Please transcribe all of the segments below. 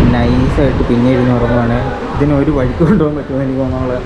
നൈസായിട്ട് പിന്നെ ഇരുന്ന് ഉറങ്ങുവാണ് ഇതിന് ഒരു വഴിക്ക് കൊണ്ടുപോകാൻ പറ്റുമെന്ന് എനിക്ക് തോന്നുന്നുള്ള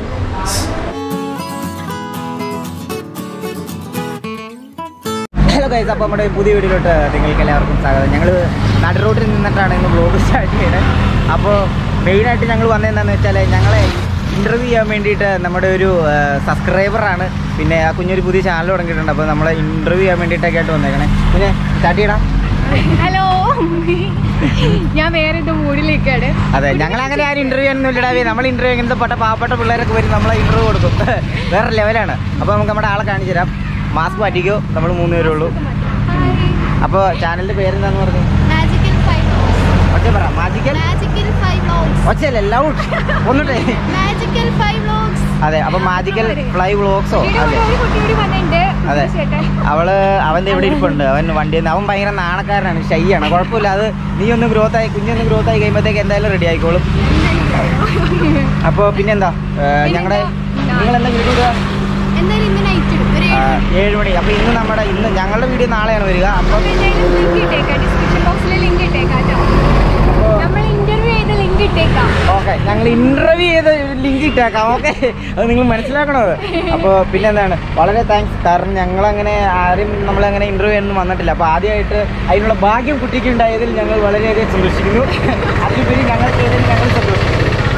ഹലോ ഗൈസ് അപ്പോൾ നമ്മുടെ പുതിയ വീഡിയോയിലോട്ട് നിങ്ങൾക്ക് എല്ലാവർക്കും സ്വാഗതം ഞങ്ങൾ നട റോഡിൽ നിന്നിട്ടാണ് ഇന്ന് ബ്ലോഗ് സ്റ്റാർട്ട് ചെയ്യുന്നത് അപ്പോൾ മെയിനായിട്ട് ഞങ്ങൾ വന്നതെന്താണെന്ന് വെച്ചാൽ ഞങ്ങളെ ഇൻ്റർവ്യൂ ചെയ്യാൻ വേണ്ടിയിട്ട് നമ്മുടെ ഒരു സബ്സ്ക്രൈബറാണ് പിന്നെ ആ കുഞ്ഞൊരു പുതിയ ചാനൽ തുടങ്ങിയിട്ടുണ്ട് അപ്പോൾ നമ്മളെ ഇൻ്റർവ്യൂ ചെയ്യാൻ വേണ്ടിയിട്ടൊക്കെ ആയിട്ട് വന്നേക്കണേ കുഞ്ഞെ സ്റ്റാർട്ട് ചെയ്യണം ഹലോ ഞാൻ വേറെ ഇത് മൂഡിലേക്കാണ് അതെ ഞങ്ങൾ അങ്ങനെ ആരും ഇൻ്റർവ്യൂ ഒന്നും ഇല്ലടാവേ നമ്മൾ ഇൻ്റർവ്യൂ ഇങ്ങനത്തെ പട്ട പാവപ്പെട്ട പിള്ളേരൊക്കെ വരും നമ്മളെ ഇൻ്റർവ്യൂ കൊടുക്കും വേറെ ലെവലാണ് അപ്പോൾ നമുക്ക് നമ്മുടെ ആളെ കാണിച്ചു തരാം മാസ്ക് മാറ്റിക്കോ നമ്മൾ മൂന്ന് പേരേ ഉള്ളൂ അപ്പോൾ ചാനലിൻ്റെ പേരെന്താന്ന് പറഞ്ഞു മാജിക്കൽ ഫൈവ് ഒച്ച പറ മാജിക്കൽ മാജിക്കൽ ഫൈവ് വ്ലോഗ്സ് ഒച്ചയല്ല ലൗഡ് ഒന്നിട്ടേ മാജിക്കൽ ഫൈവ് വ്ലോഗ്സ് അതെ അപ്പൊ മാജിക്കൽ ഫ്ലൈ വ്ളോഗ്സോ അതെ ഒരു കുട്ടി കൂടി വന്നിട്ടുണ്ട് അതെ ചേട്ടൻ അവള് അവന്റെ ഇവിടെ ഇരിപ്പുണ്ട് അവൻ വണ്ടിയിൽ നിന്ന് അവൻ ഭയങ്കര നാണക്കാരനാണ് ഷൈ ആണ് കുഴപ്പമില്ല അത് നീ ഒന്ന് ഗ്രോത്ത് ആയി കുഞ്ഞൊന്ന് ഗ്രോത്ത് ആയി കഴിയുമ്പോഴത്തേക്ക് എന്തായാലും റെഡി ആയിക്കോളും അപ്പോൾ പിന്നെന്താ ഞങ്ങളുടെ നിങ്ങൾ എന്താ വീഡിയോ ഇടുക എന്തായാലും ഇന്ന് നൈറ്റ് ഇടും ഒരു ആ, ഏഴ് മണി അപ്പൊ ഇന്ന് നമ്മുടെ ഇന്ന് ഞങ്ങളുടെ വീഡിയോ നാളെയാണ് വരിക അപ്പം ലിങ്ക് ഇട്ടേക്കാം ഡിസ്ക്രിപ്ഷൻ ബോക്സിൽ ലിങ്ക് ഇട്ടേക്കാം കേട്ടോ അപ്പോൾ നമ്മൾ ഇന്റർവ്യൂ ചെയ്ത ലിങ്ക് ഇട്ടേക്കാം ഓക്കെ ഞങ്ങൾ ഇന്റർവ്യൂ ചെയ്ത് ലിങ്ക് ഇട്ടേക്കാം ഓക്കെ അത് നിങ്ങൾ മനസ്സിലാക്കണോ അത് അപ്പോൾ പിന്നെന്താണ് വളരെ താങ്ക്സ് കാരണം ഞങ്ങളങ്ങനെ ആരും നമ്മളങ്ങനെ ഇന്റർവ്യൂ ഒന്നും വന്നിട്ടില്ല അപ്പോൾ ആദ്യമായിട്ട് അതിനുള്ള ഭാഗ്യം കുട്ടിക്ക് ഉണ്ടായതിൽ ഞങ്ങൾ വളരെയധികം സന്തോഷിക്കുന്നു അതിലുപരി ഞങ്ങൾ ചെയ്തതിൽ ഞങ്ങൾ സന്തോഷിക്കുന്നു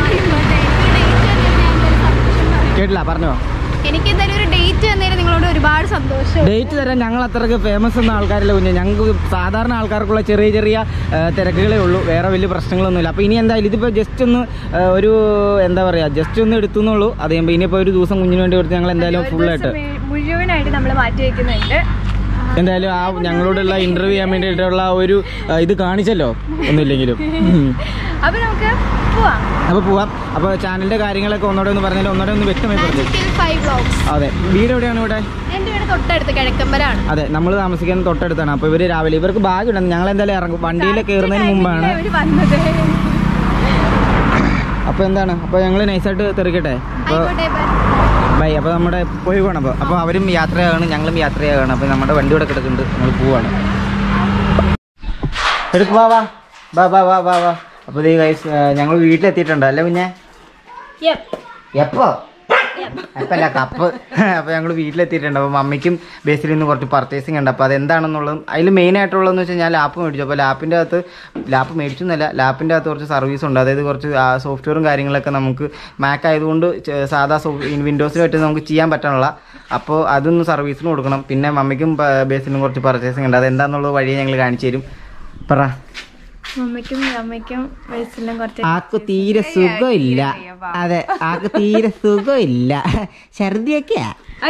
കേട്ടില്ല പറഞ്ഞോ എനിക്ക് എന്തായാലും ഒരു ഡേറ്റ് തന്നേരം നിങ്ങളോട് ഒരുപാട് സന്തോഷം ഡേറ്റ് തരാൻ ഞങ്ങൾ അത്രയ്ക്ക് ഫേമസ് ഒന്നും ആൾക്കാരില്ല കുഞ്ഞ് ഞങ്ങൾക്ക് സാധാരണ ആൾക്കാർക്കുള്ള ചെറിയ ചെറിയ ആ, തിരക്കുകളേ ഉള്ളൂ വേറെ വലിയ പ്രശ്നങ്ങളൊന്നുമില്ല അപ്പോൾ ഇനി എന്തായാലും ഇതിപ്പോൾ ജസ്റ്റ് ഒന്ന് ആ, ഒരു എന്താ പറയുക ജസ്റ്റ് ഒന്ന് എടുത്തു എന്നുള്ളൂ അത് കഴിയുമ്പോൾ ഇനിയിപ്പോൾ ഒരു ദിവസം കുഞ്ഞിന് വേണ്ടി കൊടുത്ത് ഞങ്ങൾ എന്തായാലും ഒരു ഫുള്ളായിട്ട് ദിവസം മേ- മുഴുവനായിട്ട് നമ്മൾ മാറ്റി വെക്കുന്നുണ്ട് എന്തായാലും ആ ഞങ്ങളോടുള്ള ഇന്റർവ്യൂ ചെയ്യാൻ വേണ്ടിയിട്ടുള്ള ആ ഒരു ആ, ഇത് കാണിച്ചല്ലോ ഒന്നുമില്ലെങ്കിലും ഉം. അപ്പൊ നമുക്ക് പോവാം അപ്പോൾ പോവാം അപ്പോൾ ചാനലിൻ്റെ കാര്യങ്ങളൊക്കെ ഒന്നോടെ ഒന്ന് പറഞ്ഞാൽ ഒന്നോടെ ഒന്ന് വ്യക്തമായി പറഞ്ഞു മാജിക്കൽ ഫൈവ് വ്ലോഗ്സ് അതെ വീട് എവിടെയാണ് ഇവിടെ എന്റെ വീട് തൊട്ടടുത്ത് കിഴക്കമ്പലാണ് അതെ നമ്മൾ താമസിക്കുന്നത് തൊട്ടടുത്താണ് അപ്പോൾ ഇവർ രാവിലെ ഇവർക്ക് ഭാഗ്യമുണ്ട് ഞങ്ങൾ എന്തായാലും ഇറങ്ങും വണ്ടിയിൽ കയറുന്നതിന് മുമ്പാണ് ഇവര് വന്നത് അപ്പോൾ എന്താണ് അപ്പോൾ ഞങ്ങൾ നൈസായിട്ട് തെറിക്കട്ടെ അപ്പോൾ ആയിക്കോട്ടെ ബൈ. ബൈ അപ്പോൾ നമ്മുടെ പോയി പോകണം അപ്പോൾ അപ്പോൾ അവരും യാത്രയാകണം ഞങ്ങളും യാത്രയാകണം അപ്പോൾ നമ്മുടെ വണ്ടി ഇവിടെ കിടക്കുന്നുണ്ട് നമ്മൾ പോവാണ് എടുക്ക് വാ വാ വാ വാ വാ വാ വാ അപ്പോൾ ഈ ഗൈസ് ഞങ്ങൾ വീട്ടിലെത്തിയിട്ടുണ്ട് അല്ലേ പിന്നെ Yep. എപ്പോ അപ്പല്ല കപ്പ് അപ്പോൾ ഞങ്ങൾ വീട്ടിലെത്തിയിട്ടുണ്ട് അപ്പോൾ മമ്മിക്കും ബേസിൽ നിന്ന് കുറച്ച് പർച്ചേസിങ് ഉണ്ട് അപ്പോൾ അതെന്താണെന്നുള്ളതും അതിൽ മെയിൻ ആയിട്ടുള്ളതെന്ന് വെച്ചാൽ ഞാൻ ലാപ്പ് മേടിച്ചു അപ്പോൾ ലാപ്പിൻ്റെ അകത്ത് ലാപ്പ് മേടിച്ചു എന്നല്ല ലാപ്പിൻ്റെ അകത്ത് കുറച്ച് സർവീസ് ഉണ്ട് അതായത് കുറച്ച് സോഫ്റ്റ്വെയറും കാര്യങ്ങളൊക്കെ നമുക്ക് മാക്ക് ആയതുകൊണ്ട് ചെ- സാധാ വിൻഡോസിൽ പറ്റി നമുക്ക് ചെയ്യാൻ പറ്റാനുള്ള അപ്പോൾ അതൊന്ന് സർവീസിന് കൊടുക്കണം പിന്നെ മമ്മിക്കും പ- ബേസിലും കുറച്ച് പർച്ചേസിങ് ഉണ്ട് അതെന്താണെന്നുള്ളത് വഴി ഞങ്ങൾ കാണിച്ചു തരും പറ മമ്മിക്കും അമ്മയ്ക്കും വയസ്സെല്ലാം കുറച്ച് ആക്ക് തീരെ സുഖമില്ല അതെ ആക്ക് തീരെ സുഖമില്ല ഛർദിയൊക്കെയാ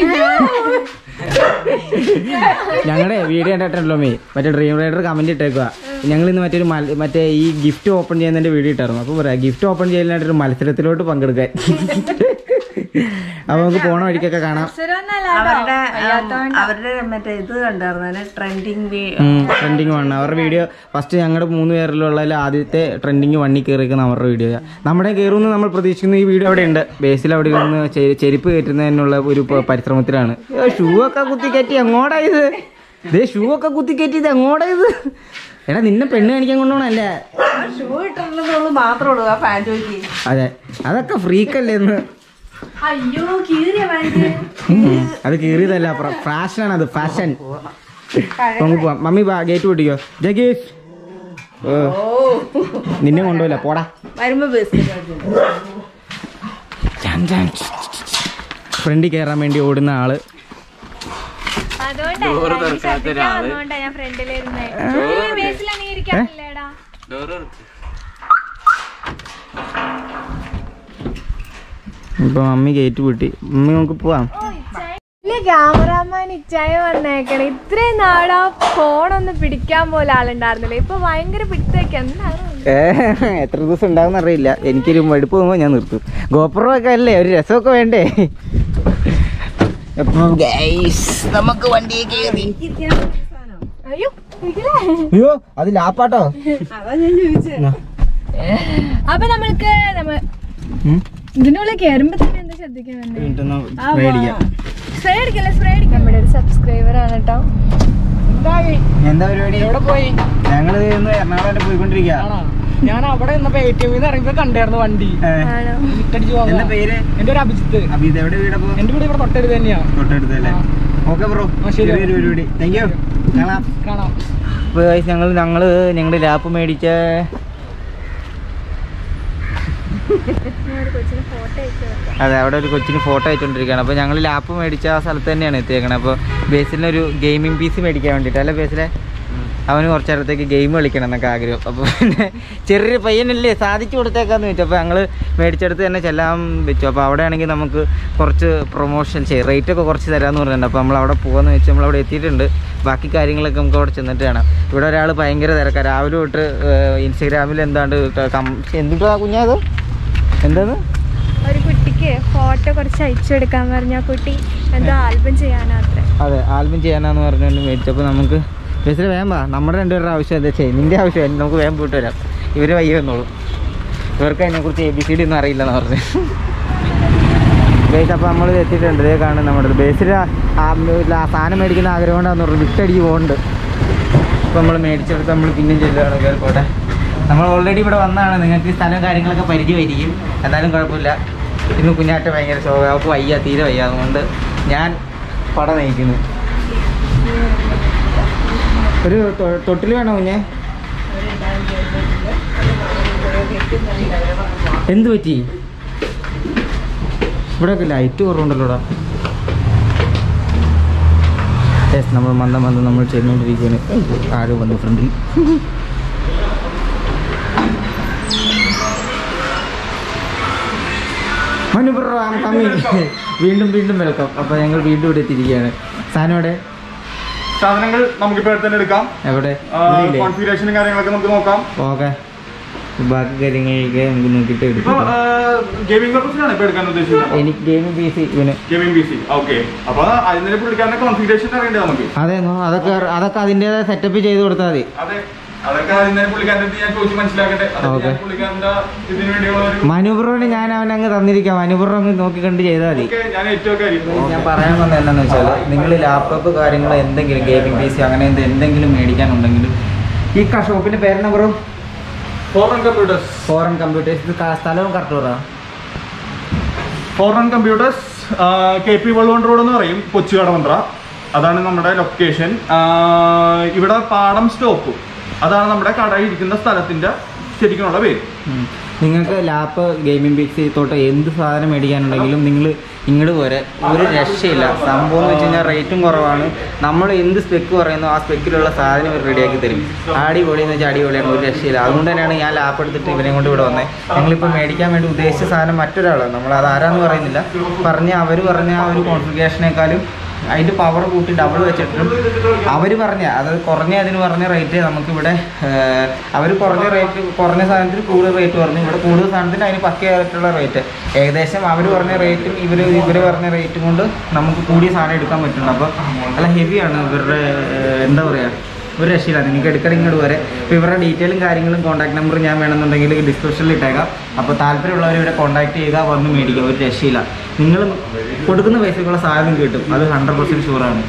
ഞങ്ങളുടെ വീഡിയോ കണ്ടിട്ടുണ്ടല്ലോ മേ മറ്റേ ഡ്രീം റൈഡർ കമന്റ് ഇട്ടേക്കുക ഞങ്ങൾ ഇന്ന് മറ്റൊരു മൽ- മറ്റേ ഈ ഗിഫ്റ്റ് ഓപ്പൺ ചെയ്യുന്നതിന്റെ വീഡിയോ ഇട്ടായിരുന്നു അപ്പോൾ പറയാം ഗിഫ്റ്റ് ഓപ്പൺ ചെയ്യാനായിട്ട് ഒരു മത്സരത്തിലോട്ട് പങ്കെടുക്കാൻ അപ്പൊ നമുക്ക് പോണ വഴിക്കൊക്കെ കാണാം അവരുടെ അവരുടെ മറ്റേ ഇത് കണ്ടായിരുന്നു ട്രെൻഡിങ് ട്രെൻഡിങ് വൺ അവരുടെ വീഡിയോ ഫസ്റ്റ് ഞങ്ങളുടെ മൂന്ന് പേരിലുള്ളതിൽ ആദ്യത്തെ ട്രെൻഡിങ് വണ്ണി കയറിയിരിക്കുന്ന അവരുടെ വീഡിയോ നമ്മുടെ കയറുമെന്ന് നമ്മൾ പ്രതീക്ഷിക്കുന്ന ഈ വീഡിയോ അവിടെ ഉണ്ട് ബേസിൽ അവിടെ ഇരുന്ന് ചെ- ചെരുപ്പ് കയറ്റുന്നതിനുള്ള ഒരു പ- പരിശ്രമത്തിലാണ് ഷൂ ഒക്കെ കുത്തി കയറ്റി എങ്ങോട്ടാ ഇത് ഇതേ ഷൂ ഒക്കെ കുത്തി കയറ്റി ഇത് എങ്ങോട്ടാ ഇത് എടാ നിന്നെ പെണ്ണ് കാണിക്കാൻ കൊണ്ടുപോകണല്ലേ ഷൂ ഇട്ടുള്ളത് മാത്രമേ ഉള്ളൂ ആ പാൻറ് നോക്കി അതെ അതൊക്കെ ഫ്രീക്കല്ലേ എന്ന് അയ്യോ കീറിയ പാൻറ് ഉം. അത് കീറിയതല്ല ഫാഷനാണ് അത് ഫാഷൻ നമുക്ക് പോവാം മമ്മി ഗേറ്റ് പൊട്ടിക്കോ ജഗീഷ് ഓ നിന്നെ കൊണ്ടുപോയില്ല പോടാ വരുമ്പോ ബസ് ഫ്രണ്ടിൽ കയറാൻ വേണ്ടി ഓടുന്ന ആള് അതുകൊണ്ടാണ് ഞാൻ ഫ്രണ്ടിലിരുന്നേ ബേസിലാണ് ഇരിക്കാനില്ലേടാ ഇപ്പൊ മമ്മി ഗേറ്റ് പൂട്ടി മമ്മി നമുക്ക് പോവാം ക്യാമറാമാൻ ഇച്ചായ വന്നേക്കണേ ഇത്രയും നാളാ ഫോണൊന്ന് പിടിക്കാൻ പോലെ ആളുണ്ടായിരുന്നില്ല ഇപ്പൊ ഭയങ്കര പിടുത്തേക്ക് എന്താണ് ഏ, എത്ര ദിവസം ഉണ്ടാവും അറിയില്ല എനിക്കൊരു മടുപ്പ് പോകുമ്പോൾ ഞാൻ നിർത്തും ഗോപ്രോ ഒക്കെ അല്ലേ ഒരു രസമൊക്കെ വേണ്ടേ അപ്പം guys, നമുക്ക് വണ്ടിയെ കയറി അയ്യോ ഇതിലേ. അയ്യോ അത് ലാപ്പാട്ടോ അതാ ഞാൻ ചോദിച്ചത് അപ്പൊ നമ്മൾക്ക് നമ്മ ഉം. ഇതിനുള്ളിൽ കയറുമ്പോ തന്നെ എന്താ ശ്രദ്ധിക്കാൻ വേണ്ടേ വീട്ടിന്ന് മേടിക്കാം സ്പ്രേ അടിക്കല്ലേ സ്പ്രേ അടിക്കാം നമ്മുടെ ഒരു സബ്സ്ക്രൈബർ ആണ് കേട്ടോ എന്താ പരിപാടി എവിടെ പോയി ഞങ്ങൾ ഇന്ന് എറണാകുളം വരെ പോയിക്കൊണ്ടിരിക്കുക ഞാൻ അവിടെ നിന്നപ്പോ എ ടി എമ്മിൽ ഇറങ്ങിയപ്പോ കണ്ടായിരുന്നു വണ്ടി ആണോ വിട്ടടിച്ച് എന്താ പോകാം പേര് എന്റെ ഒരു അഭിജിത്ത് അപ്പൊ ഇത് എവിടെ വീടപ്പോ എന്റെ വീട് ഇവിടെ തൊട്ടടുത്ത് തന്നെയാ തൊട്ടടുത്തല്ലേ ഓക്കെ ബ്രോ ആ, ശരി. ചെറിയൊരു പരിപാടി താങ്ക് യു കാണാം കാണാം അപ്പോൾ ഞങ്ങൾ ഞങ്ങൾ ഞങ്ങളുടെ ലാപ്പ് മേടിച്ച ഞാൻ ഒരു കൊച്ചിന് ഫോട്ടോ അയച്ചു കൊടുക്കാം അതെ അവിടെ ഒരു കൊച്ചിന് ഫോട്ടോ അയച്ചുകൊണ്ടിരിക്കുകയാണ് അപ്പോൾ ഞങ്ങൾ ലാപ്പ് മേടിച്ച ആ സ്ഥലത്ത് തന്നെയാണ് എത്തിയേക്കണത് അപ്പോൾ ബേസിലിനൊരു ഗെയിമിംഗ് പീസ് മേടിക്കാൻ വേണ്ടിയിട്ട് അല്ലേ ബേസിലെ അവന് കുറച്ച് നേരത്തേക്ക് ഗെയിം കളിക്കണം എന്നൊക്കെ ആഗ്രഹം അപ്പോൾ പിന്നെ ചെറിയൊരു പയ്യനല്ലേ സാധിച്ചു കൊടുത്തേക്കാന്ന് വെച്ചു അപ്പോൾ ഞങ്ങൾ മേടിച്ചെടുത്ത് തന്നെ ചെല്ലാൻ വെച്ചു അപ്പോൾ അവിടെ ആണെങ്കിൽ നമുക്ക് കുറച്ച് പ്രൊമോഷൻ ചെയ്യും റേറ്റ് ഒക്കെ കുറച്ച് തരാമെന്ന് പറഞ്ഞിട്ടുണ്ട് അപ്പോൾ നമ്മൾ അവിടെ പോകാമെന്ന് വെച്ച് നമ്മൾ അവിടെ എത്തിയിട്ടുണ്ട് ബാക്കി കാര്യങ്ങളൊക്കെ നമുക്ക് അവിടെ ചെന്നിട്ട് കാണാം ഇവിടെ ഒരാൾ ഭയങ്കര തിരക്കാണ് രാവിലെ തൊട്ട് ഇൻസ്റ്റഗ്രാമിൽ എന്താണ്ട് കം- എന്തുട്ടാ കുഞ്ഞാത് എന്താണ് ഒരു കുട്ടിക്ക് ഫോട്ടോ കുറച്ച് അയച്ചു കൊടുക്കാൻ പറഞ്ഞ ആ കുട്ടി എന്തോ ആൽബം ചെയ്യാനാ അത്ര അതെ ആൽബം ചെയ്യാനാന്ന് പറഞ്ഞുകൊണ്ട് മേടിച്ചപ്പോൾ നമുക്ക് ബസ്സിൽ വേഗം വാ നമ്മുടെ രണ്ടുപേരുടെ ആവശ്യം എന്താ ചെയ്യും നിന്റെ ആവശ്യം നമുക്ക് വേഗം പോയിട്ട് വരാം ഇവർ വയ്യ വന്നോളൂ ഇവർക്ക് അതിനെക്കുറിച്ച് എ ബി സി ഡി ഒന്നും അറിയില്ലെന്ന് പറഞ്ഞു ബേസ് അപ്പോൾ നമ്മൾ എത്തിയിട്ടുണ്ട് ഇതേ കാണും നമ്മുടെ ബേസിൽ സാധനം മേടിക്കുന്ന ആഗ്രഹം കൊണ്ടാന്ന് പറഞ്ഞു വിട്ടടിച്ച് പോകുന്നുണ്ട് അപ്പോൾ നമ്മൾ മേടിച്ചെടുത്ത് നമ്മൾ പിന്നെയും ചെല്ലുകയാണ് കേൾക്കോട്ടെ നമ്മൾ ഓൾറെഡി ഇവിടെ വന്നതാണ് നിങ്ങൾക്ക് ഈ സ്ഥലം കാര്യങ്ങളൊക്കെ പരിചയമായിരിക്കും എന്നാലും കുഴപ്പമില്ല ഇന്ന് കുഞ്ഞാറ്റ ഭയങ്കര ശോകം അവൾക്ക് വയ്യ തീരെ വയ്യ അതുകൊണ്ട് ഞാൻ പട നയിക്കുന്നു ഒരു തൊട്ടിൽ വേണോ കുഞ്ഞെ എന്ത് പറ്റി ഇവിടെയൊക്കെ ലൈറ്റ് കുറവുണ്ടല്ലോടാ യെസ് നമ്മൾ മന്ദം മന്ദം നമ്മൾ ചെന്നുകൊണ്ടിരിക്കുകയാണ് ആരോ വന്നു ഫ്രണ്ടിൽ മനുപുറ വീണ്ടും വീണ്ടും വെൽക്കം അപ്പോൾ ഞങ്ങൾ വീണ്ടും ഇവിടെ എത്തിയിരിക്കുകയാണ് സാധനം സാധനങ്ങൾ നമുക്കിപ്പോ അടുത്ത് തന്നെ എടുക്കാം എവിടെ കോൺഫിഗറേഷനും കാര്യങ്ങളൊക്കെ നമുക്ക് നോക്കാം ഓക്കെ ബാക്കി കാര്യങ്ങളൊക്കെ നമുക്ക് നോക്കിയിട്ട് ഇപ്പൊ എടുക്കാം ഗെയിമിംഗ് പർപ്പസിനാണ് ഇപ്പൊ എടുക്കാൻ ഉദ്ദേശിക്കുന്നത് എനിക്ക് ഗെയിം പി സി ഇവന് ഗെയിമിംഗ് പി സി ഓക്കെ അപ്പൊ അതിനെ പുള്ളിക്കാരന്റെ കോൺഫിഗറേഷൻ അറിയണ്ടേ നമുക്ക് അതെ നോ, അതൊക്കെ അതൊക്കെ അതിൻ്റെതായ സെറ്റപ്പ് ചെയ്ത് കൊടുത്താൽ മതി അതെ അതൊക്കെ അതിനെ പുള്ളിക്കാരന്റെ അടുത്ത് ഞാൻ ചോദിച്ച് മനസ്സിലാക്കട്ടെ അതൊക്കെ Okay. ഞാൻ പുള്ളിക്കാരന്റെ ഇതിന് വേണ്ടിയുള്ള ഒരു മനുപുറോട് ഞാൻ അവൻ അങ്ങ് തന്നിരിക്കാം മനുപുറം അങ്ങ് നോക്കി കണ്ട് ചെയ്താൽ മതി ഓക്കെ ഞാൻ ഏറ്റവും കാര്യം ഞാൻ പറയാൻ വന്നത് എന്താണെന്ന് വെച്ചാൽ നിങ്ങൾ ലാപ്ടോപ്പ് കാര്യങ്ങൾ എന്തെങ്കിലും ഗെയിമിംഗ് പി സി അങ്ങനെ എന്ത് എന്തെങ്കിലും മേടിക്കാനുണ്ടെങ്കിൽ ഈ ക- ഷോപ്പിന്റെ പേരെന്നാ bro foreign computers foreign computers ഇത് ക- സ്ഥലവും കറക്റ്റ് പറ foreign computers K P Valluvan road എന്ന് പറയും കൊച്ചി കടമന്ത്ര അതാണ് നമ്മുടെ ലൊക്കേഷൻ ഇവിടെ പാടം സ്റ്റോപ്പ് അതാണ് നമ്മുടെ കട ഇരിക്കുന്ന സ്ഥലത്തിന്റെ ശരിക്കുമുള്ള പേര് ഉം. നിങ്ങൾക്ക് ലാപ്പ് ഗെയിമിംഗ് പി സി തൊട്ട് എന്ത് സാധനം മേടിക്കാനുണ്ടെങ്കിലും നിങ്ങൾ ഇങ്ങോട്ട് പോരെ ഒരു രക്ഷയില്ല സംഭവം എന്ന് വെച്ച് കഴിഞ്ഞാൽ റേറ്റും കുറവാണ് നമ്മൾ എന്ത് സ്പെക്ക് പറയുന്നു ആ സ്പെക്കിലുള്ള സാധനം ഇവർ റെഡിയാക്കി തരും അടിപൊളി എന്ന് വെച്ചാൽ അടിപൊളിയാണ് ഒരു രക്ഷയില്ല അതുകൊണ്ട് തന്നെയാണ് ഞാൻ ലാപ്പ് എടുത്തിട്ട് ഇവനെ കൊണ്ട് ഇവിടെ വന്നത് ഞങ്ങളിപ്പോൾ മേടിക്കാൻ വേണ്ടി ഉദ്ദേശിച്ച സാധനം മറ്റൊരാളാണ് നമ്മൾ അത് ആരാന്ന് പറയുന്നില്ല പറഞ്ഞ അവർ പറഞ്ഞ ആ ഒരു കോൺഫിഗറേഷനേക്കാളും അതിൻ്റെ പവർ കൂട്ടി ഡബിൾ വെച്ചിട്ടും അവർ പറഞ്ഞ അതായത് കുറഞ്ഞ അതിന് പറഞ്ഞ റേറ്റ് നമുക്കിവിടെ അവർ കുറഞ്ഞ റേറ്റ് കുറഞ്ഞ സാധനത്തിന് കൂടുതൽ റേറ്റ് പറഞ്ഞു ഇവിടെ കൂടുതൽ സാധനത്തിന് അതിന് പക്കയായിട്ടുള്ള റേറ്റ് ഏകദേശം അവർ പറഞ്ഞ റേറ്റും ഇവർ ഇവർ പറഞ്ഞ റേറ്റും കൊണ്ട് നമുക്ക് കൂടിയ സാധനം എടുക്കാൻ പറ്റുന്നുണ്ട് അപ്പോൾ നല്ല ഹെവിയാണ് ഇവരുടെ ഏഹ്, എന്താ പറയുക ഒരു രക്ഷയില്ല നിങ്ങൾക്ക് എടുക്കണം ഇങ്ങോട്ട് വരെ ഇപ്പോൾ ഇവരുടെ ഡീറ്റെയിലും കാര്യങ്ങളും കോൺടാക്ട് നമ്പർ ഞാൻ വേണമെന്നുണ്ടെങ്കിൽ ഡിസ്ക്രിപ്ഷനിൽ ഇട്ടേക്കാം അപ്പോൾ താല്പര്യമുള്ളവർ ഇവിടെ കോൺടാക്ട് ചെയ്യുക വന്ന് മേടിക്കുക ഒരു രക്ഷയില്ല നിങ്ങൾ കൊടുക്കുന്ന പൈസക്കുള്ള സാധനം കിട്ടും അത് ഹൺഡ്രഡ് പെർസെൻറ്റ് ഷുവറാണ്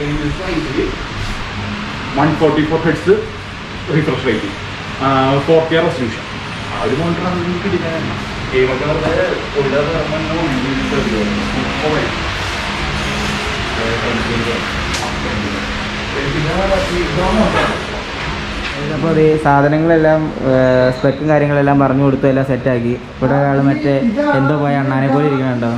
one forty four hertz refresh rate four K resolution ആ ഒരു മോണിറ്ററാണ് നിങ്ങൾക്ക് കിട്ടിയത് ഗെയിമൊക്കെ വെറുതെ ഉള്ളത് അപ്പോൾ അത് സാധനങ്ങളെല്ലാം സ്പെക്കും കാര്യങ്ങളെല്ലാം പറഞ്ഞു കൊടുത്തു എല്ലാം സെറ്റാക്കി ഇവിടെ ഒരാൾ മറ്റേ എന്തോ പോയ അണ്ണാനെ പോലെ ഇരിക്കണുണ്ടോ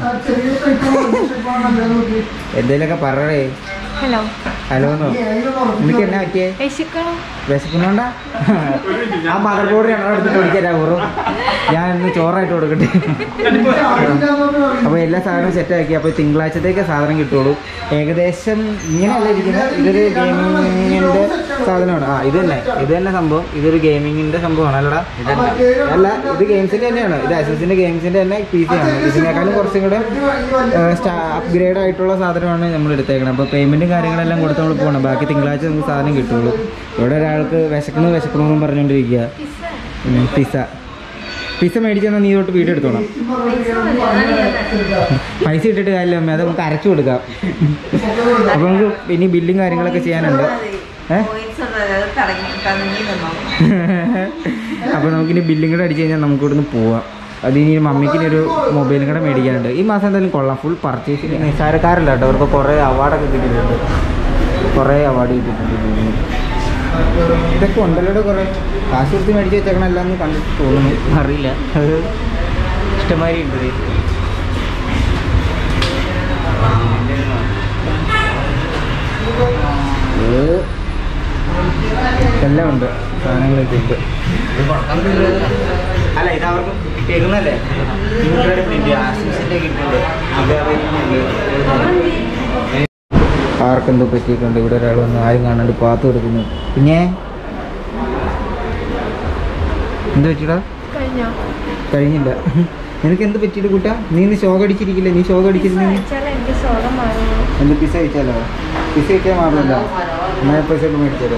എന്തേലൊക്കെ പറയേ ഹലോ ഹലോ എന്നോ എനിക്ക് എന്നാ പറ്റിയേ വിശക്കണം വിശക്കുന്നുണ്ടാ ആ മദർ ബോർഡ് ഞങ്ങളുടെ അടുത്ത് വിളിക്കാരാ ബ്രോ ഞാൻ ഇന്ന് ചോറായിട്ട് കൊടുക്കട്ടെ അപ്പോൾ എല്ലാ സാധനവും സെറ്റാക്കി അപ്പോൾ തിങ്കളാഴ്ചത്തേക്ക് സാധനം കിട്ടുള്ളൂ ഏകദേശം ഇങ്ങനെയല്ല ഇരിക്കുന്നത് ഇതൊരു ഗെയിമിങ്ങിൻ്റെ സാധനമാണ് ആ ഇത് തന്നെ ഇത് തന്നെ സംഭവം ഇതൊരു ഗെയിമിങ്ങിൻ്റെ സംഭവമാണ് അല്ലടാ അല്ല ഇത് ഗെയിംസിൻ്റെ തന്നെയാണ് ഇത് അസസിൻ്റെ ഗെയിംസിൻ്റെ തന്നെ പി സി ആണ് ഇതിനേക്കാളും കുറച്ചും കൂടെ അപ്ഗ്രേഡ് ആയിട്ടുള്ള സാധനമാണ് നമ്മൾ എടുത്തേക്കുന്നത് അപ്പോൾ പേയ്മെൻറ്റും കാര്യങ്ങളെല്ലാം കൊടുത്ത് നമ്മൾ പോകണം ബാക്കി തിങ്കളാഴ്ച നമുക്ക് സാധനം കിട്ടുള്ളൂ ഇവിടെ ഒരാൾക്ക് വിശക്കണു വിശക്കണമെന്നും പറഞ്ഞുകൊണ്ടിരിക്കുക ഉം, പിസ്സ പിസ്സ മേടിച്ച് തന്നാൽ നീ തൊട്ട് വീഡിയോ എടുത്തോണം പൈസ ഇട്ടിട്ട് കാര്യമില്ല അമ്മ അത് നമുക്ക് അരച്ചു കൊടുക്കാം അപ്പോൾ നമുക്ക് ഇനി ബില്ലും കാര്യങ്ങളൊക്കെ ചെയ്യാനുണ്ട് ഏ പോയിന്റ്സ് തടങ്ങി തന്നോ അപ്പോൾ നമുക്കിനി ബില്ലും കൂടെ അടിച്ച് കഴിഞ്ഞാൽ നമുക്ക് ഇവിടുന്ന് പോവാം അത് ഇനി മമ്മിക്കിനൊരു മൊബൈലും കൂടെ മേടിക്കാനുണ്ട് ഈ മാസം എന്തായാലും കൊള്ളാം ഫുൾ പർച്ചേസിങ് നിസ്സാരക്കാരല്ല കേട്ടോ അവർക്ക് കുറേ അവാർഡൊക്കെ കിട്ടിയിട്ടുണ്ട് കുറേ അവാർഡ് കിട്ടിയിട്ടുണ്ട് ഇതിന്. ഇതൊക്കെ ഉണ്ടല്ലോ കുറേ കാശ് കൊടുത്ത് മേടിച്ച് വെച്ചേക്കണല്ല എന്ന് കണ്ടിട്ട് തോന്നുന്നു അറിയില്ല അത് ഇഷ്ടമാതിരി ഉണ്ട് ഇത്. ഇത് എല്ലാം ഉണ്ട് സാധനങ്ങളൊക്കെ ഉണ്ട് അല്ല ഇത് അവർക്ക് കിട്ടിയേക്കുന്നല്ലേ ഇവരുടെ പ്രിന്റ് ആശംസിന്റെ കിട്ടുന്നുണ്ട് അത് ആർക്കെന്തോ പറ്റിയിട്ടുണ്ട് ഇവിടെ ഒരാൾ വന്ന് ആരും കാണാണ്ട് പാത്ത് കൊടുക്കുന്നു പിന്നെ എന്ത് പറ്റിയടാ കഴിഞ്ഞോ കഴിഞ്ഞില്ല നിനക്ക് എന്ത് പറ്റിയിട്ട് കൂട്ടാ നീ ഇന്ന് ഷോക്ക് അടിച്ചിരിക്കില്ല നീ ഷോക്ക് അടിച്ചിരുന്നു കഴിച്ചാൽ എനിക്ക് സോളം മാറുമോ എന്ത് പിസ കഴിച്ചാലോ പിസ കഴിക്കാൻ മാറില്ല എന്നാൽ പൈസ ഒക്കെ മേടിച്ചത്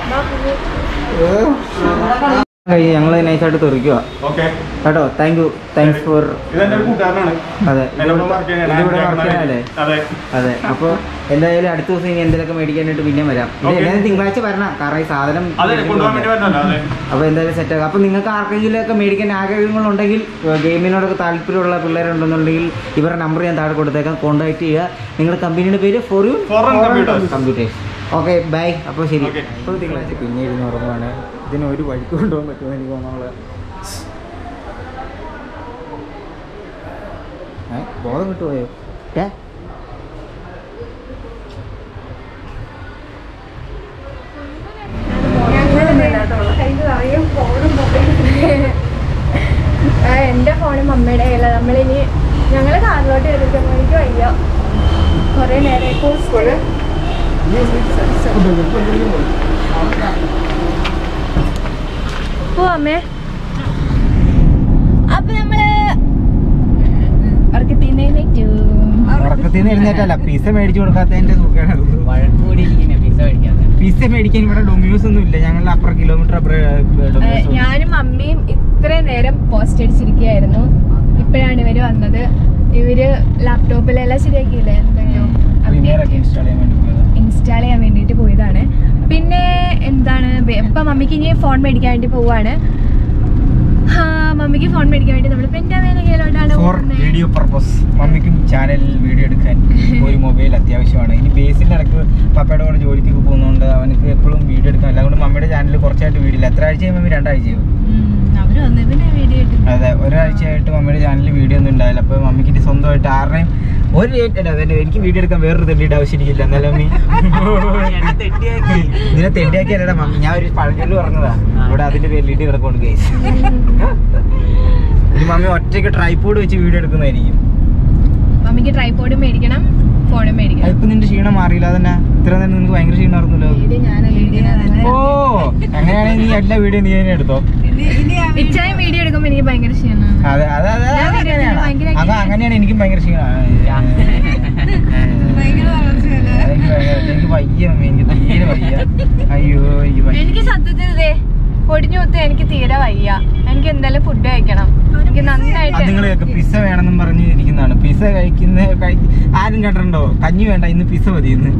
കഴിഞ്ഞ് ഞങ്ങൾ നൈസായിട്ട് തെറിക്കുക ഓക്കെ കേട്ടോ താങ്ക് യു താങ്ക്സ് ഫോർ ഇതെന്റെ ഒരു കൂട്ടുകാരനാണ് അതെ എന്നെ ഇവിടെ work ചെയ്യണ ഇതിവിടെ ഞാൻ വർക്ക് ചെയ്യാനല്ലേ അതെ അതെ അപ്പോൾ എന്തായാലും അടുത്ത ദിവസം ഇനി എന്തെങ്കിലുമൊക്കെ മേടിക്കാനായിട്ട് പിന്നെ വരാം ഇത് Okay. എന്തായാലും തിങ്കളാഴ്ച വരണം കാരണം ഈ സാധനം അതെ കൊണ്ടുപോകാൻ വേണ്ടി വരണല്ലോ അതെ അപ്പോൾ എന്തായാലും സെറ്റ് ആക്കാം അപ്പോൾ നിങ്ങൾക്ക് ആർക്കെങ്കിലും ഒക്കെ മേടിക്കാൻ ആഗ്രഹങ്ങളുണ്ടെങ്കിൽ ഗെയിമിനോടൊക്കെ താല്പര്യമുള്ള പിള്ളേരുണ്ടെന്നുണ്ടെങ്കിൽ ഇവരുടെ നമ്പർ ഞാൻ താഴെ കൊടുത്തേക്കാം കോൺടാക്ട് ചെയ്യുക നിങ്ങളുടെ കമ്പനിയുടെ പേര് for you Foreign Computers. Computers okay bye അപ്പോൾ ശരി Okay. അപ്പോൾ തിങ്കളാഴ്ച പിന്നെ ഇരുന്ന് ഉറങ്ങുവാണ് ഇതിന് ഒരു വഴിക്ക് കൊണ്ടുപോകാൻ പറ്റുമെന്ന് എനിക്ക് തോന്നുന്നുള്ള ഏ ബോധം കിട്ടുപോയോ ഏ എൻ്റെ ഫോണും മമ്മയുടെ കയ്യില നമ്മളിനി ഞങ്ങൾ കാറിലോട്ട് എടുക്കുമ്പോൾ എനിക്ക് വയ്യ കുറേ നേരം സ്കൂള് പോവാമേ അപ്പൊ നമ്മള് ഉറക്കത്തിൽ നിന്ന് എഴുന്നേറ്റു. ഉറക്കത്തിൽ നിന്ന് എഴുന്നേറ്റല്ല പിസ മേടിച്ചു കൊടുക്കാത്തതിന്റെ സുഖമാണ് പിസ മേടിക്കാൻ ഇവിടെ ഡൊമിനോസ് ഒന്നും ഇല്ല ഞങ്ങളുടെ അപ്പുറം കിലോമീറ്റർ അപ്പുറം ഏ, ഡൊമിനോസ് ഞാനും മമ്മിയും ഇത്രയും നേരം പോസ്റ്റ് അടിച്ചിരിക്കുകയായിരുന്നു ഇപ്പോഴാണ് ഇവര് വന്നത് ഇവര് ലാപ്ടോപ്പിലെല്ലാം ശരിയാക്കിയില്ലേ എന്തൊക്കെയോ പ്രീമിയറൊക്കെ ഇൻസ്റ്റാൾ ചെയ്യാൻ വേണ്ടി പോയത് ഇൻസ്റ്റാൾ ചെയ്യാൻ വേണ്ടിയിട്ട് പോയതാണ് പിന്നെ എന്താണ് ബെ- ഇപ്പൊ മമ്മിക്ക് ഇനി ഫോൺ മേടിക്കാൻ വേണ്ടി പോവാണ് ആ, മമ്മിക്ക് ഫോൺ മേടിക്കാൻ വേണ്ടി നമ്മൾ പെൻറ്റാമേനകയിലോട്ടാണ് ഫോർ വീഡിയോ പർപ്പസ് മമ്മിക്കും ചാനലിൽ വീഡിയോ എടുക്കാൻ ഒരു മൊബൈൽ അത്യാവശ്യമാണ് ഇനി ബേസിൽ ഇടയ്ക്ക് പപ്പയുടെ കൂടെ ജോലിക്കൊക്കെ പോകുന്നതുകൊണ്ട് അവനക്ക് എപ്പോഴും വീഡിയോ എടുക്കാൻ അതുകൊണ്ട് മമ്മിയുടെ ചാനലിൽ കുറച്ചായിട്ട് വീഡിയോ ഇല്ല എത്ര ആഴ്ചയായി മമ്മി രണ്ടാഴ്ചയോ അവര് വന്നേ പിന്നെ വീഡിയോ ഇട്ടു അതെ ഒരാഴ്ചയായിട്ട് മമ്മിയുടെ ചാനലിൽ വീഡിയോ ഒന്നും ഉണ്ടായില്ല അപ്പോൾ മമ്മിക്ക് ഇനി സ്വന്തമായിട്ട് ആരുടെയും ഒരു rate- അല്ല, അതെ എനിക്ക് വീഡിയോ എടുക്കാൻ വേറൊരു തെണ്ടിയുടെ ആവശ്യമില്ല എന്നാലും മമ്മി ഇതിനെ തെണ്ടിയാക്കിയല്ലടാ മമ്മി ഞാൻ ഒരു പഴഞ്ചൊല്ലി പറഞ്ഞതാ ഇവിടെ അതിന്റെ പേരിലിട്ട് കിടക്കൊണ്ട് കേസ് ഇനി മമ്മി ഒറ്റയ്ക്ക് ട്രൈപ്പോഡ് വെച്ച് വീഡിയോ എടുക്കുന്നതായിരിക്കും മമ്മിക്ക് ട്രൈപോഡും മേടിക്കണം ഫോണും മേടിക്കണം ഇപ്പൊ നിന്റെ ക്ഷീണം മാറിയില്ല അതന്നെ ഇത്ര നേരം നിനക്ക് ഭയങ്കര ക്ഷീണമായിരുന്നല്ലോ ഇത് ഞാനല്ലേ ഇരിക്കുന്നത്. ഓ അങ്ങനെയാണെങ്കിൽ നീ എല്ലാ വീഡിയോ നീ തന്നെ എടുത്തോ ഇനി ഇനി അവര് ഇച്ചായും വീഡിയോ എടുക്കുമ്പോൾ എനിക്ക് ഭയങ്കര ക്ഷീണമാണ് അതെ അതെ അതെ ഞാൻ അത് വീഡിയോ അങ്ങനെയാണ് ഭയങ്കര അത് അങ്ങനെയാണ് എനിക്കും ഭയങ്കര ഭയങ്കര വളർച്ചയല്ലേ? ക്ഷീണം എനിക്ക് വയ്യ അമ്മേ, എനിക്ക് തീരെ വയ്യ അയ്യോ എനിക്ക് വയ്യ എനിക്ക് സത്യത്തിൽ ഇതേ പൊടിഞ്ഞു കുത്തി എനിക്ക് തീരെ വയ്യ എനിക്ക് എന്തായാലും ഫുഡ് കഴിക്കണം എനിക്ക് നന്നായിട്ട് അത് നിങ്ങളൊക്കെ പിസ്സ വേണമെന്നും പറഞ്ഞ് ഇരിക്കുന്നതാണ് പിസ്സ കഴിക്കുന്ന കഴി- ആരും കണ്ടിട്ടുണ്ടോ കഞ്ഞി വേണ്ട ഇന്ന് പിസ്സ മതി ഇന്ന്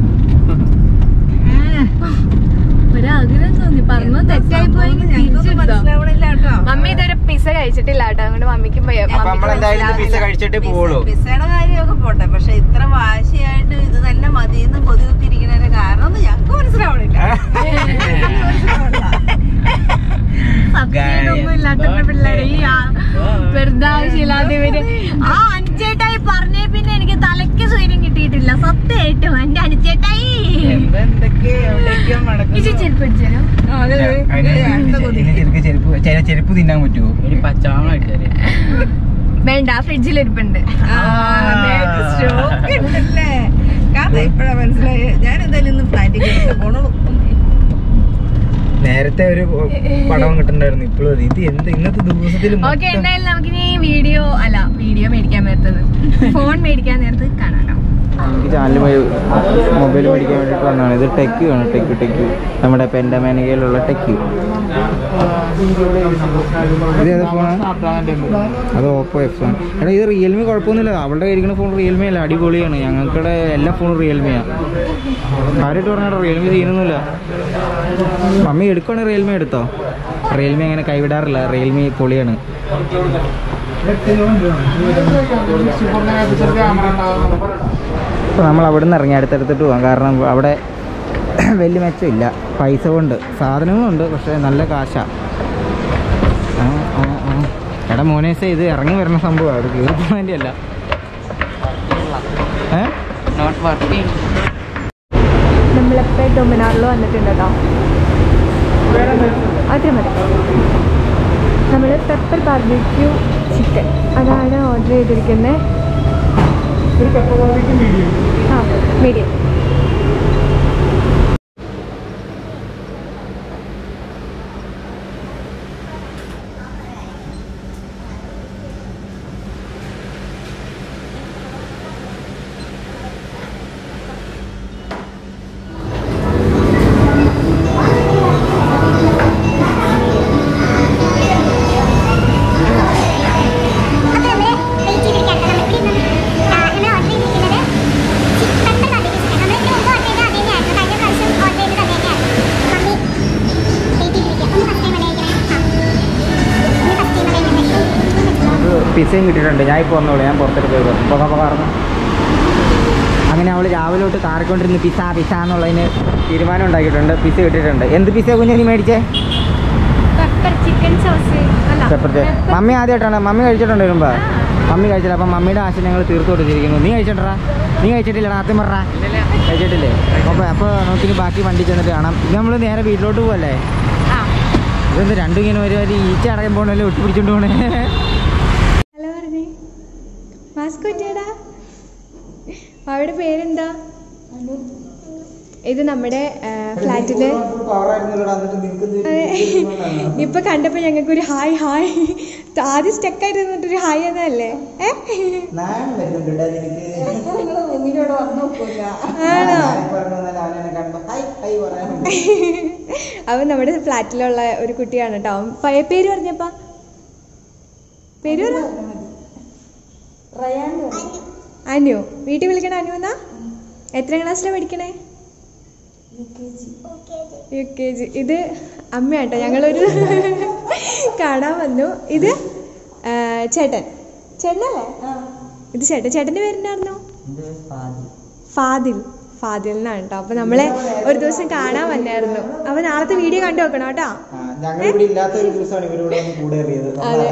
ഒരാഗ്രഹം തോന്നി പറഞ്ഞു തെറ്റായി പോയെങ്കിൽ ഞങ്ങൾക്കൊന്നും തിരിച്ചെടുത്തോ മനസ്സിലാവണില്ല കേട്ടോ മമ്മി ഇതുവരെ പിസ കഴിച്ചിട്ടില്ല കേട്ടോ അതുകൊണ്ട് മമ്മിക്കും ഭയ- അപ്പൊ മമ്മിക്ക് നമ്മളെന്തായാലും ഇന്ന് പിസ്സ മനസ്സിലാവില്ല. കഴിച്ചിട്ടേ പോവുള്ളൂ പിസയുടെ കാര്യമൊക്കെ പോട്ടെ പക്ഷെ ഇത്ര വാശിയായിട്ട് ഇത് തന്നെ മതിയെന്ന് കൊതി കുത്തിരിക്കുന്നതിന്റെ കാരണം ഒന്നും ഞങ്ങൾക്ക് മനസ്സിലാവണില്ല സബ്സിഡിയൊന്നും ഇല്ലാത്ത പിള്ളേരെ ഈ ആ- വെറുതെ ആവശ്യമില്ലാതെ ഇവര് ആ അഞ്ചേട്ടായി പറഞ്ഞേ പിന്നെ എനിക്ക് തലയ്ക്ക് സൂര്യം കിട്ടിയിട്ടില്ല സത്യമായിട്ടും എന്റെ അനുചേട്ടായി ഇത് ചെരുപ്പ് അടിച്ചാലോ ചെരുപ്പ് ചെരുപ്പ് ചെ- ചെരുപ്പ് തിന്നാൻ പറ്റുമോ വേണ്ട ഫ്രിഡ്ജിൽ ഇരിപ്പുണ്ട് സ്റ്റോക്ക് ഉണ്ടല്ലേ കാരണം ഇപ്പഴാ മനസ്സിലായി ഞാൻ എന്തായാലും ഇന്ന് ഫ്ലാറ്റിൽ പോണുള്ളൂ നേരത്തെ ഒരു പടം കിട്ടുന്നുണ്ടായിരുന്നു ഇപ്പോഴും അത് ഇത് എന്ത് ഇന്നത്തെ ദിവസത്തിൽ ഓക്കെ എന്തായാലും നമുക്കിനി വീഡിയോ അല്ല വീഡിയോ മേടിക്കാൻ നേരത്തത് ഫോൺ മേടിക്കാൻ നേരത്ത് കാണാം എനിക്ക് ചാനൽ മൊബൈൽ മേടിക്കാൻ വേണ്ടിയിട്ട് വന്നതാണ് ഇത് ടെക്യു ആണ് ടെക്യു ടെക്യു നമ്മുടെ പെൻഡമാനികയിലുള്ള ടെക്യു ഇത് ഏത് ഫോണാണ് അത് ഓപ്പോ എഫ് സെവൻ എടാ ഇത് റിയൽമി കുഴപ്പമൊന്നുമില്ല അവളുടെ കയ്യിരിക്കുന്ന ഫോൺ റിയൽമി അല്ല അടിപൊളിയാണ് ഞങ്ങൾക്കിടെ എല്ലാ ഫോണും റിയൽമിയാണ് കാര്യമായിട്ട് പറഞ്ഞാൽ റിയൽമി ചെയ്യുന്നൊന്നുമില്ല മമ്മി എടുക്കുകയാണെങ്കിൽ റിയൽമി എടുത്തോ റിയൽമി അങ്ങനെ കൈവിടാറില്ല റിയൽമി പൊളിയാണ് അപ്പോൾ നമ്മൾ അവിടെ നിന്ന് ഇറങ്ങി അടുത്തടുത്തിട്ട് പോകാം കാരണം അവിടെ വലിയ മെച്ചമില്ല പൈസ കൊണ്ട് സാധനവും ഉണ്ട് പക്ഷേ നല്ല കാശാ ആ, ആ, ആ. എടാ മോനേസേ ഇത് ഇറങ്ങി വരുന്ന സംഭവമാണ് അത് കയറി വേണ്ടിയല്ല ഏ നോട്ട് വർക്കിംഗ് നമ്മളിപ്പോൾ ഡൊമിനാറിൽ വന്നിട്ടുണ്ട് കേട്ടോ അത്ര മതി നമ്മൾ പെപ്പർ ബാർബിക്യൂ ചിക്കൻ അതാണ് ഓർഡർ ചെയ്തിരിക്കുന്നത് ആ മീഡിയം പിസയും കിട്ടിയിട്ടുണ്ട് ഞാൻ ഇപ്പോൾ വന്നോളൂ ഞാൻ പുറത്തെടുത്ത് പോയി പുക പകർന്നു അങ്ങനെ അവൾ രാവിലെ തൊട്ട് കാറിക്കൊണ്ടിരുന്ന് പിസ പിസ എന്നുള്ളതിന് തീരുമാനം ഉണ്ടാക്കിയിട്ടുണ്ട് പിസ കിട്ടിയിട്ടുണ്ട് എന്ത് പിസ കുഞ്ഞു നീ മേടിച്ചേ പെപ്പർ ചിക്കൻ സോസ് അല്ല പെപ്പർ മമ്മി ആദ്യമായിട്ടാണ് മമ്മി കഴിച്ചിട്ടുണ്ട് വരുമ്പോ മമ്മി കഴിച്ചില്ല അപ്പം മമ്മിയുടെ ആശയം ഞങ്ങൾ തീർത്തു കൊടുത്തിരിക്കുന്നു നീ കഴിച്ചിട്ടാ നീ കഴിച്ചിട്ടില്ലടാ ആദ്യം പറ കഴിച്ചിട്ടില്ലേ അപ്പോൾ അപ്പോൾ നമുക്കിനി ബാക്കി വണ്ടി ചെന്നിട്ട് കാണാം ഇത് നമ്മൾ നേരെ വീട്ടിലോട്ട് പോവല്ലേ ഇതെന്ത് രണ്ടും ഇങ്ങനെ ഒരു ഒരു ഈച്ച അടക്കം പോകണല്ലേ ഒട്ടി പിടിച്ചോണ്ട് പോണേ ഹലോ പറഞ്ഞേ മാസ്ക് പറ്റിയടാ അവരുടെ പേരെന്താ ഇത് നമ്മുടെ ഫ്ലാറ്റില് ഇപ്പൊ കണ്ടപ്പോ ഞങ്ങൾക്ക് ഒരു ഹായ് ഹായ് ആദ്യം സ്റ്റക്കായിട്ട് നിന്നിട്ടൊരു ഹായ് എന്നല്ലേ ഏ ആണോ അവൻ നമ്മുടെ ഫ്ലാറ്റിലുള്ള ഒരു കുട്ടിയാണ് കേട്ടോ അവൻ പയ- പേര് പറഞ്ഞപ്പാ പേര് പറ അനു വീട്ടിൽ വിളിക്കണ അനു എന്നാ എത്ര ക്ലാസ്സിലാണ് പഠിക്കണേ യു കെ ജി ഇത് അമ്മയാട്ടോ ഞങ്ങളൊരു കാണാൻ വന്നു ഇത് ആ, ചേട്ടൻ ചേട്ടനല്ലേ ഇത് ചേട്ടൻ ചേട്ടൻ്റെ പേരെന്നായിരുന്നു ഫാദിൽ ഫാദിൽ എന്നാണ് കേട്ടോ അപ്പൊ നമ്മളെ ഒരു ദിവസം കാണാൻ വന്നായിരുന്നു അപ്പൊ നാളത്തെ വീഡിയോ കണ്ടു നോക്കണം കേട്ടോ ഞങ്ങൾ ഇവിടെ ഇല്ലാത്ത ഒരു ദിവസമാണ് ഇവരോട് വന്ന് കൂടെ എറിയത് അതെ.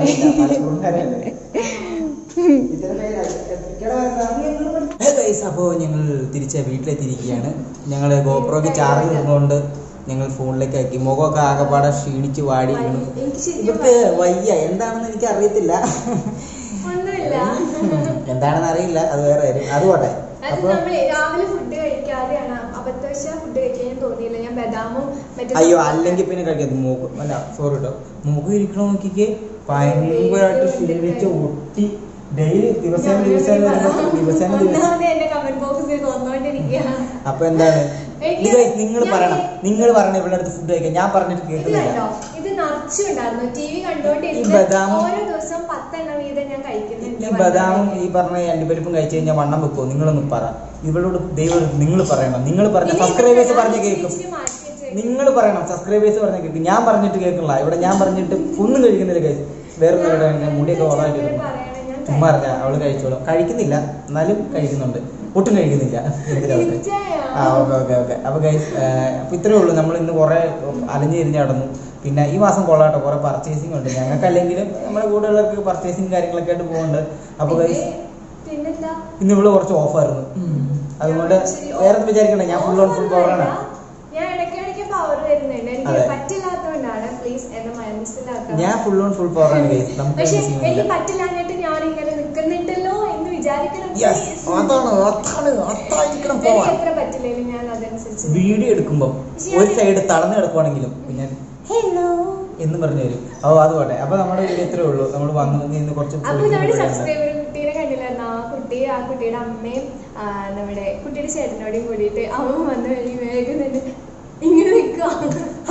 അപ്പോൾ ഞങ്ങൾ തിരിച്ച് വീട്ടിലെത്തിയിരിക്കുകയാണ് ഞങ്ങൾ ഗോപ്രോക്ക് ചാർജ് ഇടുന്നതുകൊണ്ട് ഞങ്ങൾ ഫോണിലേക്ക് ആക്കി മുഖമൊക്കെ ആകെപ്പാടെ ക്ഷീണിച്ച് വാടി ഇവർക്ക് വയ്യ എന്താണെന്ന് എനിക്ക് അറിയത്തില്ല ഒന്നുമില്ല എന്താണെന്ന് അറിയില്ല അത് വേറെ കാര്യം അത് പോട്ടെ അത് അപ്പോൾ നമ്മള് രാവിലെ ഫുഡ് കഴിക്കാതെയാണ് അബദ്ധവശാ ഫുഡ് കഴിക്കാൻ തോന്നിയില്ല ഞാൻ ബദാമും മറ്റേ അയ്യോ അല്ലെങ്കിൽ പിന്നെ കഴിക്കരുത് മൂക്ക് അല്ല സോറി കേട്ടോ മൂക്ക് ഇരിക്കണ നോക്കിക്കേ ഭയങ്കരമായിട്ട് ക്ഷീണിച്ച് ഒട്ടി ഡെയിലി ദിവസേന ദിവസേന വരുമ്പോ ദിവസേന ദിവസം ഒന്നാമത് എന്റെ കമന്റ് ബോക്സിൽ കൊന്നോണ്ടിരിക്കുക അപ്പൊ എന്താണ് എനിക്ക് നിങ്ങൾ ഞാൻ പറയണം ഈ- നിങ്ങൾ പറഞ്ഞ ഇവിടെ അടുത്ത് ഫുഡ് കഴിക്കാൻ ഞാൻ പറഞ്ഞിട്ട് ഇത് കേൾക്കുന്നില്ല കണ്ടോ ഇത് നിറച്ചുണ്ടായിരുന്നു ടി വി ഈ കണ്ടോണ്ടിരുന്ന് ബദാമും- ഓരോ ദിവസം പത്തെണ്ണം വീതം ഞാൻ കഴിക്കുന്നുണ്ട് ഈ ബദാമും ഈ പറഞ്ഞ അണ്ടിപ്പരിപ്പും കഴിച്ചു കഴിഞ്ഞാൽ വണ്ണം വെക്കുമോ നിങ്ങളൊന്ന് പറ ഇവളോട് ദൈവം നിങ്ങൾ പറയണം നിങ്ങൾ പറഞ്ഞ ഇനി സബ്സ്ക്രൈബേഴ്സ് ഞാൻ പറഞ്ഞ് കേൾക്കും തിരിച്ച് മാറ്റി വെച്ചേക്കും. നിങ്ങൾ പറയണം സബ്സ്ക്രൈബേഴ്സ് പറഞ്ഞ കേൾക്കും ഞാൻ പറഞ്ഞിട്ട് കേൾക്കണില്ല ഇവിടെ ഞാൻ പറഞ്ഞിട്ട് ഒന്നും കഴിക്കുന്നില്ല കഴിച്ചു വേറെ ഞാൻ മുടിയൊക്കെ ഓറായിട്ട് ഇവര് ഇടുന്നു. പറയണം, ഞാൻ ചുമ്മാ അറിഞ്ഞ അവള് കഴിച്ചോളും കഴിക്കുന്നില്ല എന്നാലും കഴിക്കുന്നുണ്ട് ഒട്ടും കഴിക്കുന്നില്ല എന്തിനാവട്ടെ തീർച്ചയായും. ആ ഓക്കെ ഓക്കെ ഓക്കെ അപ്പൊ ഗൈസ് അപ്പൊ ഇത്രേ ഉള്ളൂ നമ്മൾ ഇന്ന് കുറെ അലഞ്ഞു തിരിഞ്ഞ് നടന്നു പിന്നെ ഈ മാസം കൊള്ളാട്ടോ കുറെ പർച്ചേസിംഗ് ഉണ്ട് ഞങ്ങൾക്ക് അല്ലെങ്കിലും നമ്മുടെ കൂടെയുള്ളവർക്ക് പർച്ചേസിംഗ് കാര്യങ്ങളൊക്കെ ആയിട്ട് പോകുന്നുണ്ട് അപ്പൊ ഗൈസ് പിന്നെ- പിന്നെന്താ ഇന്ന് ഇവിടെ കുറച്ച് ഓഫായിരുന്നു അതുകൊണ്ട് വേറെ ഒന്നും വിചാരിക്കണ്ട ഞാൻ ഫുൾ ഓൺ ഫുൾ പവറാണ് ഞാൻ ഇടയ്ക്കിടയ്ക്ക് പവർ വരുന്നുണ്ട് എനിക്ക് അതെ. പറ്റില്ലാത്തതുകൊണ്ടാണ് പ്ലീസ് എന്നെ മനസ്സിലാക്കണം ഞാൻ ഫുൾ ഓൺ ഫുൾ പവറാണ് ഗൈസ് നമുക്ക് പക്ഷെ ഒന്നും എനിക്ക് ചെയ്യുന്നില്ല പറ്റില്ലാഞ്ഞിട്ട് ഞാൻ ഇങ്ങനെ നിൽക്കുന്നുണ്ടല്ലോ എന്ന് വിചാരിക്കണം യെസ് please. അതാണ് അതാണ് അതായിരിക്കണം എനിക്ക് പോവാൻ എത്ര പറ്റില്ലെങ്കിലും ഞാൻ അതനുസരിച്ച് വീഡിയോ എടുക്കുമ്പോൾ ഒരു സൈഡ് തളർന്നു കിടക്കുവാണെങ്കിലും പിന്നെ ഹലോ എന്ന് പറഞ്ഞു തരും അപ്പോൾ അത് പോട്ടെ അപ്പോൾ നമ്മുടെ വീഡിയോ ഇത്രേ ഉള്ളൂ നമ്മൾ വന്നു നിന്ന് കുറച്ച് അപ്പൊ പൊളിക്കുന്ന നമ്മുടെ പരിപാടിയാണ്. സബ്സ്ക്രൈബർ കുട്ടീനെ കണ്ടില്ലായിരുന്നു ആ കുട്ടി ആ കുട്ടിയുടെ അമ്മയും ആ, നമ്മുടെ കുട്ടിയുടെ ചേട്ടനോടെയും കൂടിയിട്ട് അവൻ വന്നു കഴിഞ്ഞ് വേഗം തന്നെ ഇങ്ങനെ നിൽക്കുക ഹലോ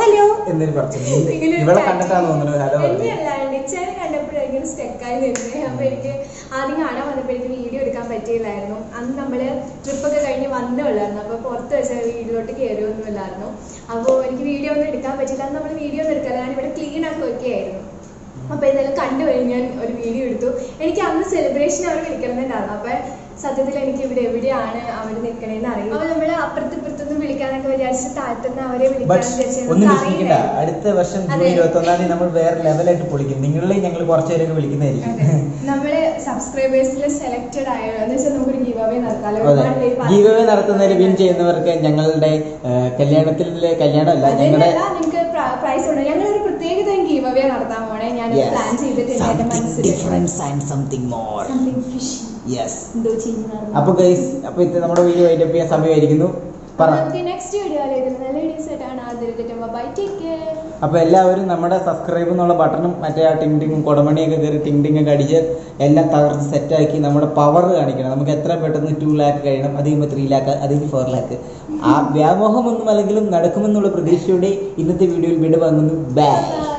എന്നൊരു പറഞ്ഞു ഇങ്ങനെ ഒരു ഇവിടെ chat കണ്ടിട്ടാണ് തോന്നുന്നത് ഹലോ പറഞ്ഞു എന്നെയല്ല, ഡിച്ചാനെ കണ്ടപ്പോഴായിരിക്കും സ്റ്റെക്കായി നിന്നത് അപ്പൊ എനിക്ക് ആദ്യം കാണാൻ വന്നപ്പോൾ എനിക്ക് വീഡിയോ എടുക്കാൻ പറ്റിയില്ലായിരുന്നു അന്ന് നമ്മള് ട്രിപ്പൊക്കെ കഴിഞ്ഞ് വന്നേ ഉള്ളായിരുന്നു അപ്പൊ പുറത്ത് വെച്ച വീട്ടിലോട്ട് കയറിയൊന്നുമില്ലായിരുന്നു അപ്പോൾ എനിക്ക് വീഡിയോ ഒന്നും എടുക്കാൻ പറ്റില്ല അന്ന് നമ്മൾ വീഡിയോ ഒന്നും എടുക്കാതെ ഞാൻ ഇവിടെ ക്ലീൻ ആക്കി വെക്കുകയായിരുന്നു അപ്പൊ ഇതെല്ലാം കണ്ടു കഴിഞ്ഞ് ഞാൻ ഒരു വീഡിയോ എടുത്തു എനിക്ക് അന്ന് സെലിബ്രേഷൻ അവർ വിളിക്കണമെന്നുണ്ടായിരുന്നു അപ്പൊ സത്യത്തിൽ എനിക്ക് ഇവിടെ എവിടെയാണ് അവർ നിൽക്കണേന്ന് അറിയില്ല അപ്പൊ നമ്മള് അപ്പുറത്ത് ഇപ്പുറത്തൊന്നും വിളിക്കാനൊക്കെ വിചാരിച്ച് താഴ്ത്തുന്ന അവരെ ബട്ട് വിളിക്കാന്ന് വിചാരിച്ചു ഒന്നും നമുക്ക് വിശ്വസിക്കണ്ട അറിയില്ലായിരുന്നു. അടുത്ത വർഷം ജൂൺ അതെ. ഇരുപത്തി ഒന്നാം തീയതി നമ്മൾ വേറെ ലെവലായിട്ട് പൊളിക്കും നിങ്ങളെ ഞങ്ങൾ കുറച്ചു പേരൊക്കെ വിളിക്കുന്നതായിരിക്കും അതെ. നമ്മള് സബ്സ്ക്രൈബേഴ്സിൽ സെലക്ടഡ് ആയോ എന്ന് വെച്ചാൽ നമുക്കൊരു ഗീവ് അവേ നടത്താലോ അതെ ഒരുപാട് പേര് ഗീവ് അവേ participate നടത്തുന്നതിൽ വിൻ ചെയ്യുന്നവർക്ക് ഞങ്ങളുടെ കല്യാണത്തിലെ കല്യാണമല്ല ഞങ്ങളുടെ അതിനല്ല നിങ്ങൾക്ക് പ്രൈസ് ഉണ്ട് ഞങ്ങൾ ഒരു പ്രത്യേക തരം ഗീവ് അവേ നടത്താൻ പോണേ ഞാൻ പ്ലാൻ ചെയ്തിട്ടുണ്ട് എന്റെ മനസ്സിൽ difference and something more Something fish. Yes എന്തോ ചെയ്യുന്നതാണ് അപ്പൊ ഗൈസ് അപ്പൊ ഇത് നമ്മുടെ വീഡിയോ വൈൻഡപ്പ് ചെയ്യാൻ സമയമായിരിക്കുന്നു പറ നമുക്ക് നെക്സ്റ്റ് വീഡിയോ ആയിട്ട് നല്ല വീഡിയോസ് ആയിട്ടാണ് ആദ്യം ബൈ ടേക്ക് കെയർ അപ്പൊ എല്ലാവരും നമ്മുടെ സബ്സ്ക്രൈബ് എന്നുള്ള ബട്ടണും മറ്റേ ആ ടിങ് ടിങ്ങും കൊടമണിയൊക്കെ കയറി ടിങ് ടിങ് ഒക്കെ അടിച്ച് എല്ലാം തകർത്ത് സെറ്റാക്കി നമ്മുടെ പവർ കാണിക്കണം നമുക്ക് എത്ര പെട്ടെന്ന് ടു ലാക്ക് കഴിയണം അത് കഴിയുമ്പോൾ ത്രീ ലാക്ക് അത് കഴിഞ്ഞ് ഫോർ ലാക്ക് ആ വ്യാമോഹമൊന്നും അല്ലെങ്കിലും നടക്കുമെന്നുള്ള പ്രതീക്ഷയോടെ ഇന്നത്തെ വീഡിയോയിൽ വിട വാങ്ങുന്നു ബൈ